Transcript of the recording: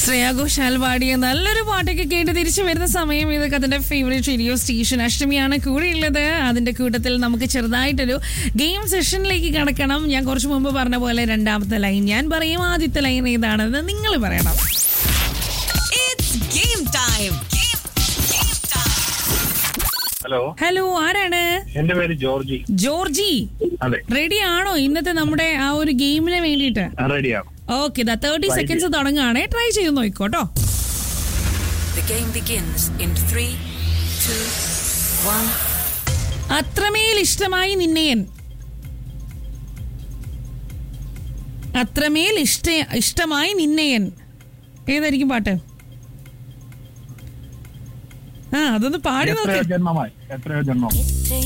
ശ്രേയ ഘോഷാൽ പാടിയ നല്ലൊരു പാട്ടൊക്കെ കേട്ട് തിരിച്ചു വരുന്ന സമയം ഇതൊക്കെ അതിന്റെ ഫേവറേറ്റ് റേഡിയോ സ്റ്റേഷൻ അഷ്ടമിയാണ് കൂടെയുള്ളത് അതിന്റെ കൂട്ടത്തിൽ നമുക്ക് ചെറുതായിട്ടൊരു ഗെയിം സെഷനിലേക്ക് കടക്കണം ഞാൻ കുറച്ച് മുമ്പ് പറഞ്ഞ പോലെ രണ്ടാമത്തെ ലൈൻ ഞാൻ പറയും ആദ്യത്തെ ലൈൻ ഏതാണെന്ന് നിങ്ങൾ പറയണം It's game time. Game, game time. Hello hello ആരാണ് എന്റെ പേര് ജോർജി ജോർജി അതെ റെഡി ആണോ ഇന്നത്തെ നമ്മുടെ ആ ഒരു ഗെയിമിന് വേണ്ടിയിട്ട് റെഡിയാണ് ഓക്കെ ദാ തേർട്ടി സെക്കൻഡ്സ് തുടങ്ങുകയാണെ ട്രൈ ചെയ്ത് നോക്കോട്ടോ The game begins in three, two, one. അത്രമേൽ ഇഷ്ടമായി നിന്നെയൻ അത്രമേൽ ഇഷ്ട ഇഷ്ടമായി നിന്നെയൻ ഏതായിരിക്കും പാട്ട് ആ അതൊന്ന് പാടി എത്രയോ നോക്ക് ജന്മമായി എത്രയോ ജന്മം എത്രയോ